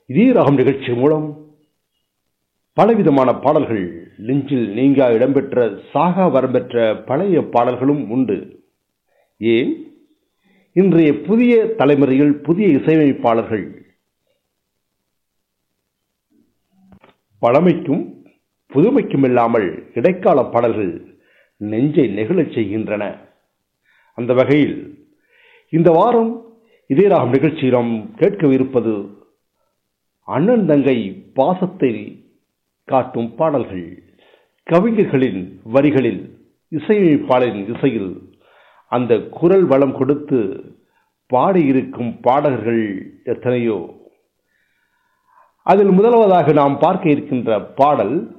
இதே ராகம் நிகழ்ச்சி மூலம் பலவிதமான பாடல்கள் நெஞ்சில் நீங்கா இடம்பெற்ற சாகா வரம்பெற்ற பழைய பாடல்களும் உண்டு ஏன் இன்றைய புதிய தலைமுறையில் புதிய இசையமைப்பாளர்கள் பழமைக்கும் புதுமைக்கும் இல்லாமல் இடைக்கால பாடல்கள் நெஞ்சை நெகிழச் செய்கின்றன அந்த வகையில் இந்த வாரம் இதே ராகம் நிகழ்ச்சியில் நாம் கேட்கவிருப்பது அண்ணன் தங்கை பாசத்தை காட்டும் பாடல்கள் கவிஞர்களின் வரிகளில் இசையமைப்பாளரின் இசையில் அந்த குரல் வளம் கொடுத்து பாடியிருக்கும் பாடகர்கள் எத்தனையோ அதில் முதலாவதாக நாம் பார்க்க இருக்கின்ற பாடல்